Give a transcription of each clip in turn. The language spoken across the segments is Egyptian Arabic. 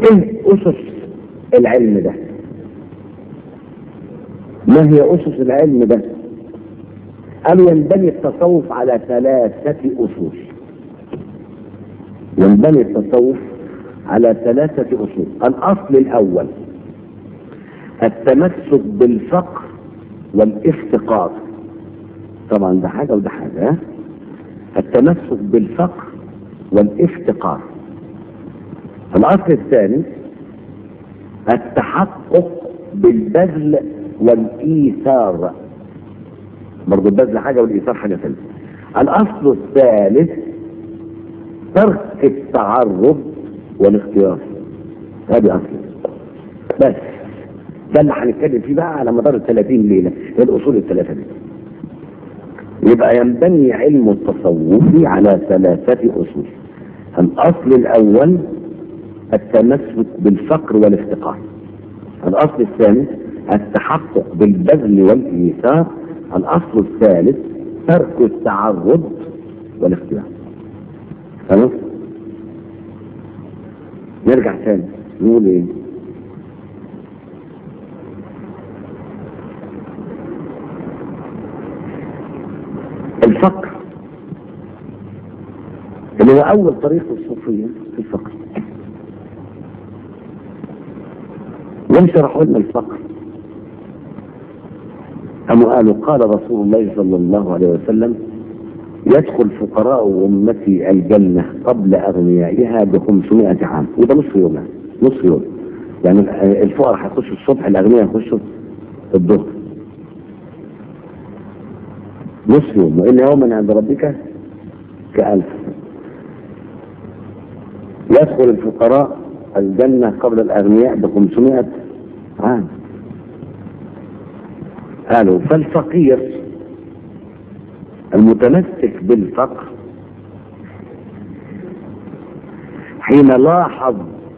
ايه اسس العلم ده ما هي اسس العلم ده قالوا ينبني التصوف على ثلاثة أصول ينبني التصوف على ثلاثة أصول الأصل الأول التمسك بالفقر والافتقار طبعا ده حاجة وده حاجة ها؟ التمسك بالفقر والافتقار الأصل الثاني التحقق بالبذل والإيثار برضه البذل حاجة والإيثار حاجة ثانية الأصل الثالث ترك التعرض والاختيار هذه أصل بس ده اللي هنتكلم فيه بقى على مدار ال 30 ليلة الأصول الثلاثة دي يبقى ينبني علم التصوف على ثلاثة أصول الأصل الأول التمسك بالفقر والافتقار الأصل الثاني التحقق بالبذل والإيثار الأصل الثالث ترك التعرض والاختيار تمام نرجع تاني نقول ايه الفقر اللي هو اول طريق الصوفيه في الفقر وانشرحوا لنا الفقر أم قالوا قال رسول الله صلى الله عليه وسلم يدخل فقراء أمتي الجنة قبل أغنيائها ب 500 عام وده نصف يوم نصف يوم يعني الفقراء هيخشوا الصبح الأغنياء هيخشوا الظهر نصف يوم وإن يوما عند ربك كألف يدخل الفقراء الجنة قبل الأغنياء ب 500 عام قالوا فالفقير المتمسك بالفقر حين لاحظ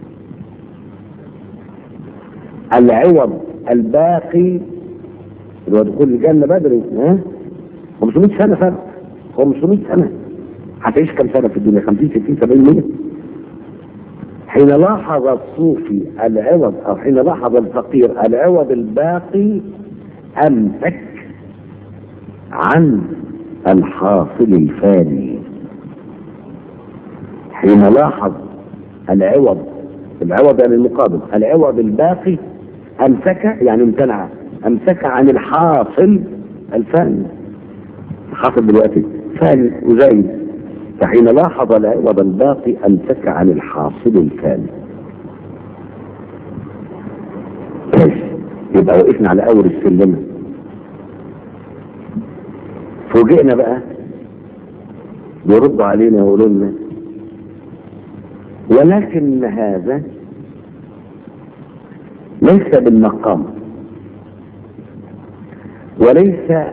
العوض الباقي اللي هو دخول الجنة بدري ها 500 سنة فرق 500 سنة هتعيش كم سنة في الدنيا 50 60 70 100 حين لاحظ الصوفي العوض او حين لاحظ الفقير العوض الباقي امسك عن الحاصل الفاني حين لاحظ العوض العوض يعني المقابل العوض الباقي امسك يعني امتنع امسك عن الحاصل الفاني الحاصل دلوقتي فاني وزايد فحين لاحظ العوض الباقي امسك عن الحاصل الفاني يبقى وقفنا على اول السلمه فوجئنا بقى بيردوا علينا ويقولوا لنا ولكن هذا ليس بالمقام وليس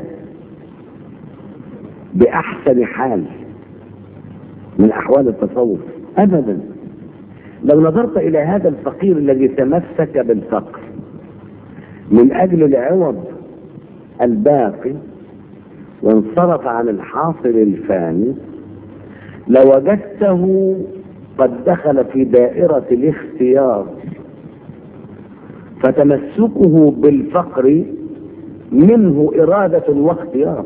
بأحسن حال من أحوال التصوف أبدا لو نظرت إلى هذا الفقير الذي تمسك بالفقر من أجل العوض الباقي وانصرف عن الحاصل الفاني لوجدته قد دخل في دائرة الاختيار فتمسكه بالفقر منه إرادة واختيار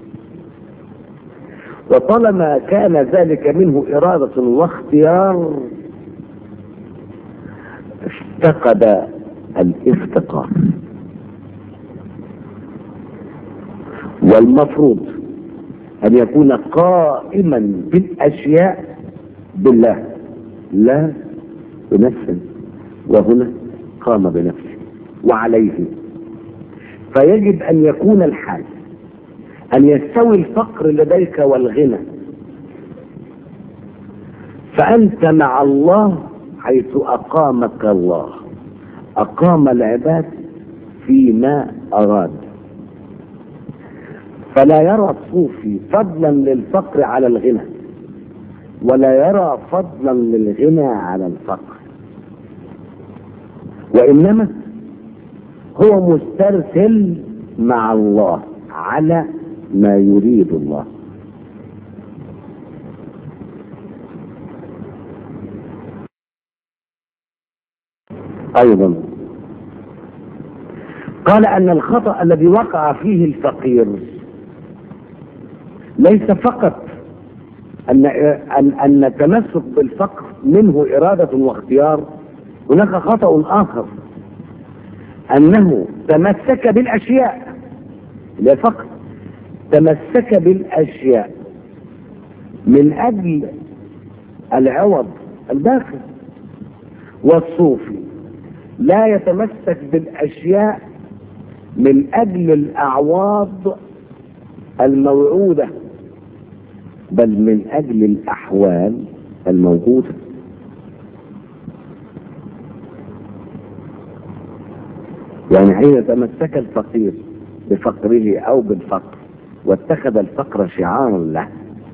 وطالما كان ذلك منه إرادة واختيار افتقد الافتقار والمفروض أن يكون قائما بالأشياء بالله لا بنفسه وهنا قام بنفسه وعليه فيجب أن يكون الحال أن يستوي الفقر لديك والغنى فأنت مع الله حيث أقامك الله أقام العباد فيما أراد فلا يرى الصوفي فضلا للفقر على الغنى ولا يرى فضلا للغنى على الفقر وإنما هو مسترسل مع الله على ما يريد الله ايضا قال ان الخطأ الذي وقع فيه الفقير ليس فقط ان ان ان التمسك بالفقر منه اراده واختيار هناك خطأ اخر انه تمسك بالاشياء لا فقط تمسك بالاشياء من اجل العوض الباقي والصوفي لا يتمسك بالاشياء من اجل الاعواض الموعوده بل من اجل الاحوال الموجوده يعني حين تمسك الفقير بفقره او بالفقر واتخذ الفقر شعارا له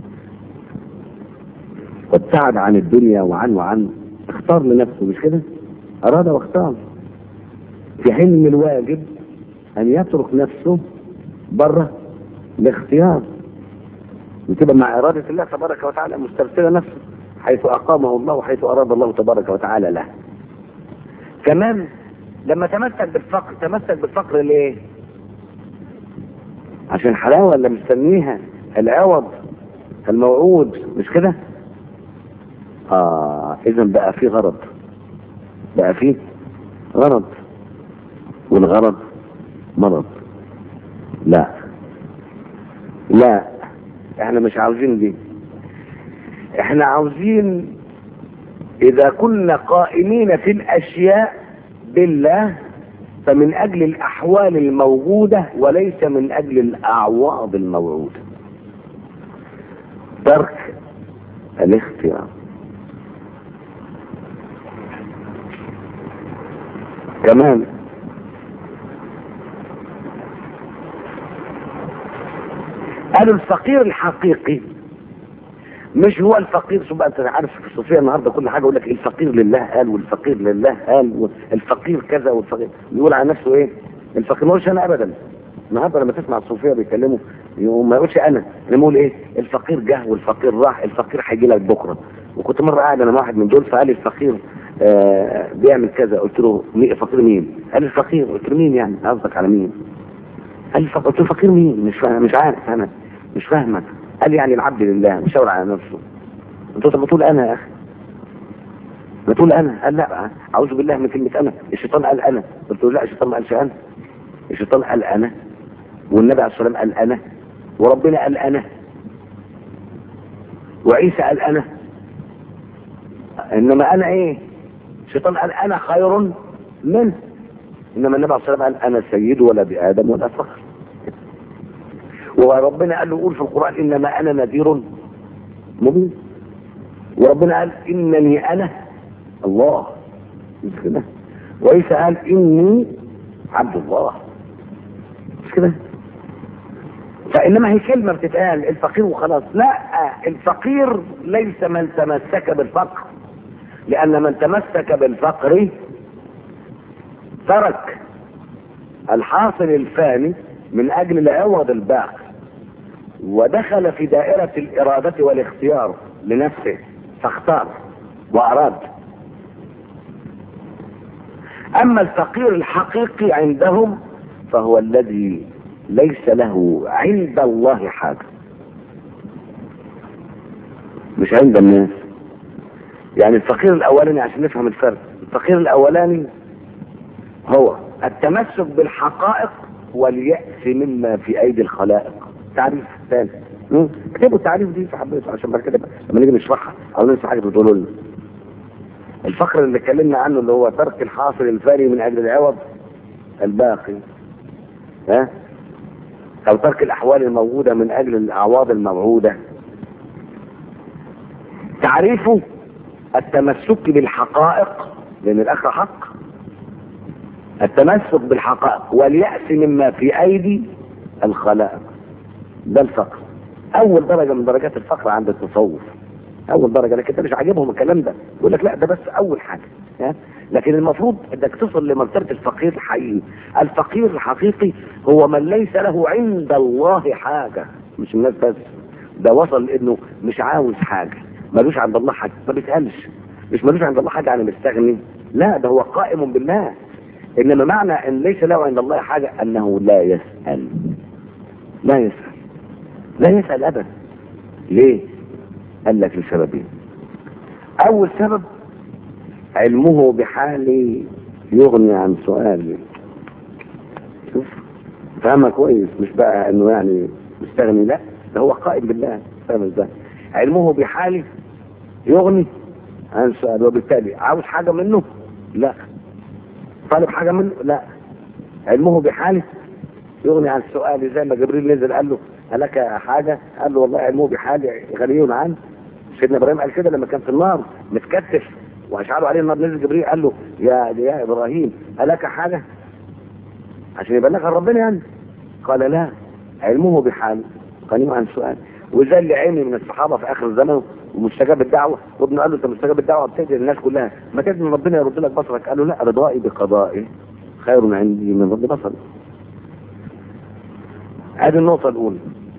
وابتعد عن الدنيا وعن وعن اختار لنفسه مش كده اراد واختار في حين ان الواجب ان يترك نفسه بره الاختيار وتبقى مع إرادة الله تبارك وتعالى مسترسلة نفسه حيث أقامه الله وحيث أراد الله تبارك وتعالى له كمان لما تمسك بالفقر تمسك بالفقر ليه عشان حلاوة اللي مستنيها العوض الموعود مش كده اه اذا بقى في غرض بقى فيه غرض والغرض مرض لا لا احنا مش عاوزين دي احنا عاوزين اذا كنا قائمين في الاشياء بالله فمن اجل الاحوال الموجودة وليس من اجل الاعواض الموعودة ترك الاختيار كمان قالوا الفقير الحقيقي مش هو الفقير شو بقى انت عارف في الصوفيه النهارده كل حاجه يقول لك الفقير لله قال والفقير لله قال والفقير كذا والفقير يقول عن نفسه ايه الفقير ما يقولش انا ابدا النهارده لما تسمع الصوفيه بيتكلموا ما يقولش انا انا بقول ايه الفقير جه والفقير راح الفقير هيجي لك بكره وكنت مره قاعد انا مع واحد من دول فقال لي الفقير آه بيعمل كذا قلت له مين فقير مين؟ قال لي الفقير قلت له مين يعني قصدك على مين؟ قال لي قلت له فقير مين؟ مش فاهم مش عارف انا مش فاهمك قال لي يعني العبد لله مشاور على نفسه قلت له طب ما تقول انا يا اخي ما تقول انا قال لا اعوذ بالله من كلمه انا الشيطان قال انا قلت له لا الشيطان ما قالش انا الشيطان قال انا والنبي عليه الصلاه والسلام قال انا وربنا قال انا وعيسى قال انا انما انا ايه الشيطان قال انا خير منه انما النبي عليه الصلاه والسلام قال انا سيد ولد ادم ولا فخر وربنا قال له قول في القرآن إنما أنا نذير مبين وربنا قال إنني أنا الله مش كده وعيسى قال إني عبد الله مش كده فإنما هي كلمة بتتقال الفقير وخلاص لا الفقير ليس من تمسك بالفقر لأن من تمسك بالفقر ترك الحاصل الفاني من أجل العوض الباقي ودخل في دائرة الإرادة والاختيار لنفسه فاختار وأراد أما الفقير الحقيقي عندهم فهو الذي ليس له عند الله حاجة مش عند الناس يعني الفقير الأولاني عشان نفهم الفرق الفقير الأولاني هو التمسك بالحقائق واليأس مما في أيدي الخلائق تعريف ثاني اكتبوا التعريف دي في حبيته عشان بعد كده لما نيجي نشرحها او ننسى حاجه بتقولوا لنا الفقر اللي اتكلمنا عنه اللي هو ترك الحاصل الفاني من اجل العوض الباقي ها او ترك الاحوال الموجوده من اجل الاعواض الموعوده تعريفه التمسك بالحقائق لان الاخر حق التمسك بالحقائق واليأس مما في ايدي الخلائق ده الفقر اول درجه من درجات الفقر عند التصوف اول درجه لكن انت مش عاجبهم الكلام ده يقول لك لا ده بس اول حاجه ها؟ لكن المفروض انك تصل لمرتبه الفقير الحقيقي الفقير الحقيقي هو من ليس له عند الله حاجه مش الناس بس ده وصل لانه مش عاوز حاجه ملوش عند الله حاجه ما بيسالش مش ملوش عند الله حاجه يعني مستغني لا ده هو قائم بالله انما معنى ان ليس له عند الله حاجه انه لا يسال لا يسال لا يسال ابدا ليه قال لك لسببين اول سبب علمه بحالي يغني عن سؤالي شوف فهمها كويس مش بقى انه يعني مستغني لا ده هو قائم بالله فاهم ازاي علمه بحالي يغني عن سؤال وبالتالي عاوز حاجه منه لا طالب حاجه منه لا علمه بحالي يغني عن سؤالي زي ما جبريل نزل قال له هلك حاجه قال له والله علمه بحالي غني عنه سيدنا ابراهيم قال كده لما كان في النار متكتف واشعلوا عليه النار نزل جبريل قال له يا يا ابراهيم هلك حاجه عشان يبلغها ربنا يعني قال لا علمه بحاله غني عن سؤال وزي اللي عيني من الصحابه في اخر الزمن ومستجاب الدعوه وابنه قال له انت مستجاب الدعوه بتدعي الناس كلها ما تدعي ان ربنا يرد لك بصرك قال له لا رضائي بقضائي خير عندي من رد بصري هذه النقطة الأولى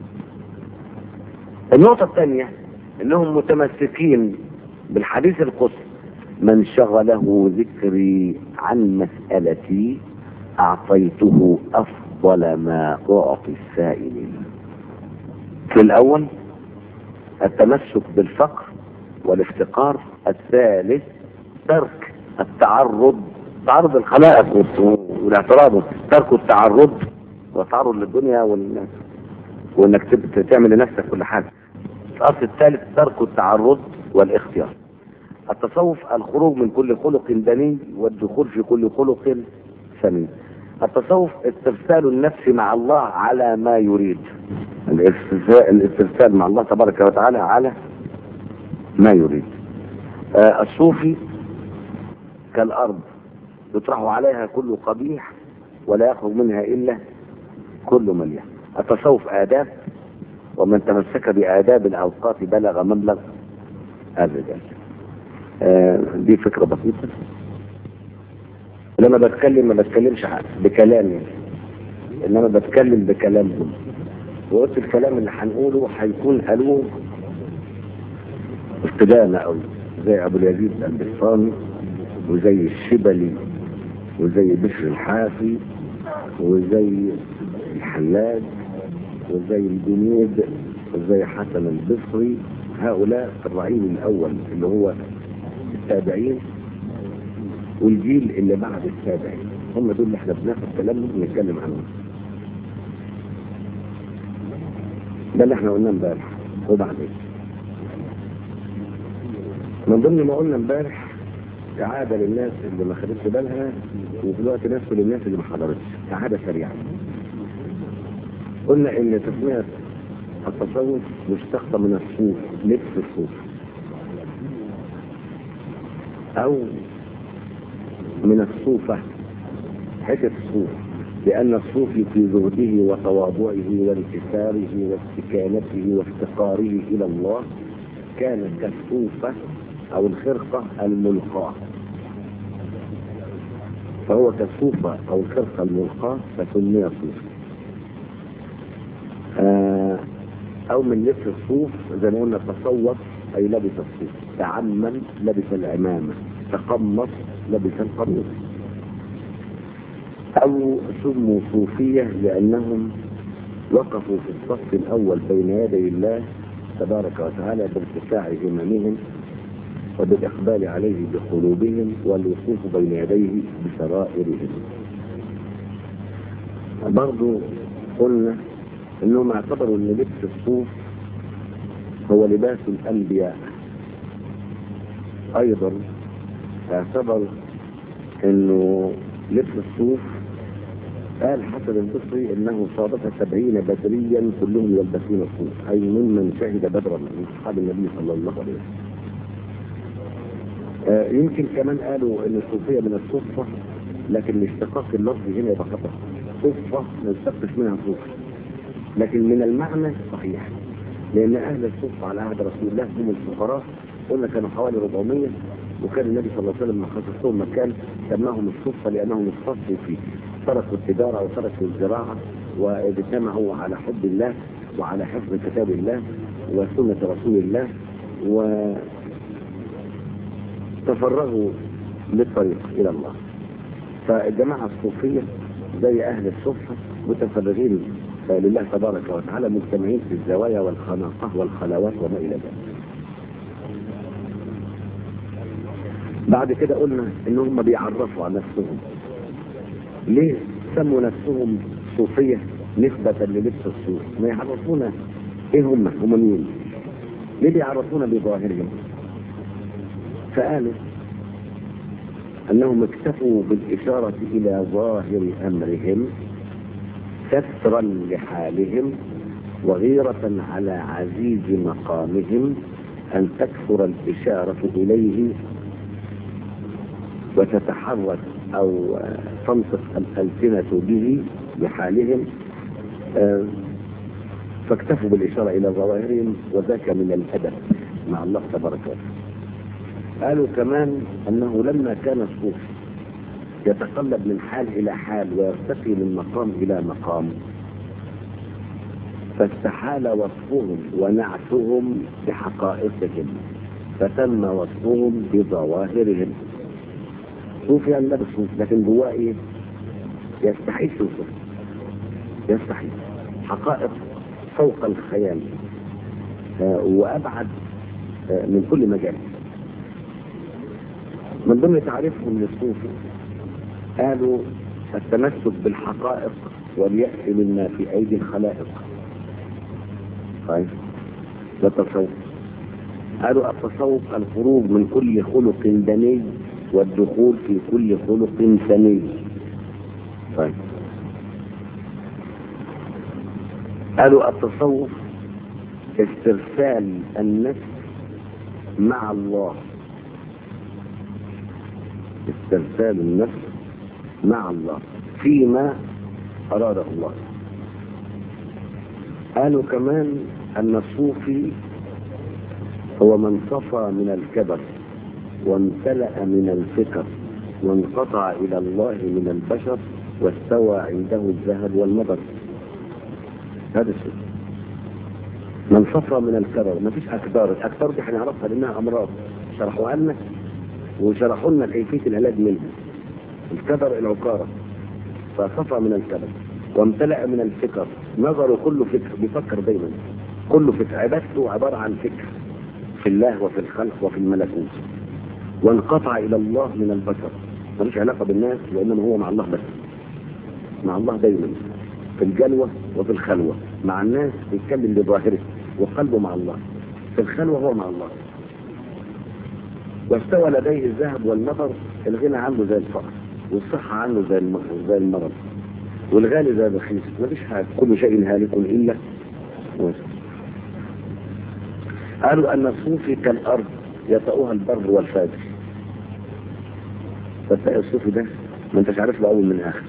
النقطة الثانية انهم متمسكين بالحديث القدسي من شغله ذكري عن مسألتي أعطيته أفضل ما أعطي السائلين في الأول التمسك بالفقر والافتقار الثالث ترك التعرض تعرض الخلائق والاعتراض ترك التعرض والتعرض للدنيا وال... وانك تب- تعمل لنفسك كل حاجه الاصل الثالث ترك التعرض والاختيار التصوف الخروج من كل خلق دني والدخول في كل خلق سمين التصوف استرسال النفس مع الله على ما يريد الاسترسال, الاسترسال مع الله تبارك وتعالى على ما يريد آه الصوفي كالأرض يطرح عليها كل قبيح ولا يخرج منها إلا كل مليح التصوف آداب ومن تمسك بآداب الأوقات بلغ مبلغ الرجال آه دي فكرة بسيطة لما بتكلم ما بتكلمش بكلامي انما بتكلم بكلامهم وقلت الكلام اللي هنقوله هيكون قالوه ابتداءنا قوي زي ابو اليزيد البسطامي وزي الشبلي وزي بشر الحافي وزي الحلاج وزي الجنيد وزي حسن البصري هؤلاء الرعيل الاول اللي هو التابعين والجيل اللي بعد التابعين هم دول اللي احنا بناخد كلامهم ونتكلم عنهم ده اللي احنا قلناه امبارح وبعدين من ضمن ما قلنا امبارح إعادة للناس اللي ما خدتش بالها وفي الوقت نفسه للناس اللي ما حضرتش إعادة سريعة قلنا إن تسمية التصوف مشتقة من الصوف لبس الصوف أو من الصوفة حتة الصوف لأن الصوفي في زهده وتواضعه وانكساره واستكانته وافتقاره إلى الله كان كالصوفة أو الخرقة الملقاة فهو كالصوفة أو الخرقة الملقاة فسمي صوفا آه أو من لبس الصوف زي ما قلنا تصوف أي لبس الصوف تعمم لبس العمامة تقمص لبس القميص أو سموا صوفية لأنهم وقفوا في الصف الأول بين يدي الله تبارك وتعالى بارتفاع هممهم وبالإقبال عليه بقلوبهم والوقوف بين يديه بسرائرهم برضو قلنا انهم اعتبروا ان لبس الصوف هو لباس الانبياء ايضا اعتبر انه لبس الصوف قال حسن البصري انه صادف سبعين بدريا كلهم يلبسون الصوف اي ممن شهد بدرا من اصحاب النبي صلى الله عليه وسلم آه يمكن كمان قالوا ان الصوفيه من الصفه لكن الاشتقاق اللفظي هنا يبقى خطا صفه ما يشتقش منها صوف لكن من المعنى صحيح لان اهل الصفه على عهد رسول الله هم الفقراء قلنا كانوا حوالي 400 وكان النبي صلى الله عليه وسلم خصص لهم مكان سماهم الصفه لانهم اختصوا فيه تركوا التجاره وتركوا الزراعه واجتمعوا على حب الله وعلى حفظ كتاب الله وسنه رسول الله و تفرغوا للطريق الى الله فالجماعة الصوفية زي اهل الصفة متفرغين لله تبارك وتعالى مجتمعين في الزوايا والخناقة والخلوات وما الى ذلك بعد كده قلنا ان هم بيعرفوا عن نفسهم ليه سموا نفسهم صوفية نسبة للبس الصوف ما يعرفونا ايه هم هم مين ليه بيعرفونا بظاهرهم فقالوا انهم اكتفوا بالاشارة الى ظاهر امرهم سترا لحالهم وغيرة على عزيز مقامهم ان تكثر الاشارة اليه وتتحرك او تنطق الالسنة به بحالهم آه، فاكتفوا بالإشارة إلى ظواهرهم وذاك من الأدب مع الله تبارك وتعالى قالوا كمان أنه لما كان الصوفي يتقلب من حال إلى حال ويرتقي من مقام إلى مقام فاستحال وصفهم ونعتهم بحقائقهم فتم وصفهم بظواهرهم صوفي يعني لابس صوف لكن جواه ايه؟ يستحيل توصف يستحيل حقائق فوق الخيال آه، وابعد آه، من كل مجال من ضمن تعريفهم للصوفي قالوا التمسك بالحقائق واليأس مما في أيدي الخلائق طيب ده تصوف قالوا التصوف الخروج من كل خلق دني والدخول في كل خلق سني طيب قالوا التصوف استرسال النفس مع الله استرسال النفس مع الله فيما أراده الله قالوا كمان أن الصوفي هو من صفى من الكبر وامتلأ من الفكر وانقطع إلى الله من البشر واستوى عنده الذهب والمدر هذا الشيء من صفى من الكبر ما فيش أكدار الأكدار دي هنعرفها لأنها أمراض شرحوها لنا وشرحوا لنا كيفية العلاج منها الكبر العكارة فصفى من الكبر وامتلأ من الفكر نظره كله فكر بيفكر دايما كله فكر عبادته عبارة عن فكر في الله وفي الخلق وفي الملكوت وانقطع إلى الله من البشر ملوش علاقة بالناس وإنما هو مع الله بس مع الله دايما في الجلوة وفي الخلوة مع الناس بيتكلم بظاهره وقلبه مع الله في الخلوة هو مع الله واستوى لديه الذهب والمطر الغنى عنه زي الفقر والصحة عنه زي الم- زي المرض والغالي زي الرخيص مفيش حاجة كل شيء هالك إلا وجهه قالوا أن الصوفي كالأرض يطأها البر والفاجر فتلاقي الصوفي ده ما انتش عارف له أول من آخر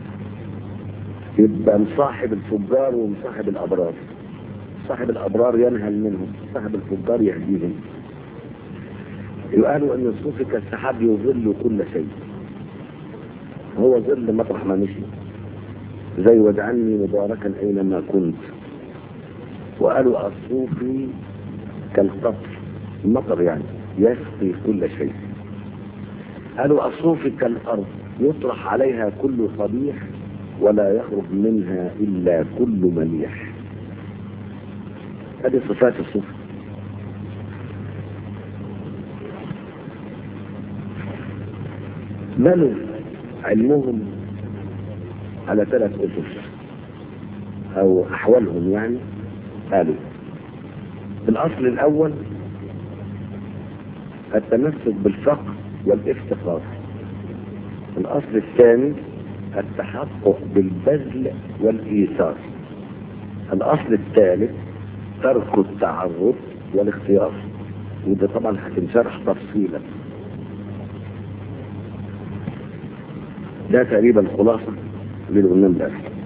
يبقى مصاحب الفجار ومصاحب الأبرار صاحب الأبرار ينهل منهم صاحب الفجار يهديهم يقالوا أن الصوفي كالسحاب يظل كل شيء هو ظل مطرح ما مشي زي واجعلني مباركا أينما كنت وقالوا الصوفي كالقطر المطر يعني يسقي كل شيء قالوا الصوفي كالأرض يطرح عليها كل صبيح ولا يخرج منها إلا كل مليح هذه صفات الصوفي بنوا علمهم على ثلاث أسس أو أحوالهم يعني قالوا الأصل الأول التمسك بالفقر والافتقار الأصل الثاني التحقق بالبذل والإيثار الأصل الثالث ترك التعرض والاختيار وده طبعا هتنشرح تفصيلا ده تقريبا خلاصة اللي قلنا امبارح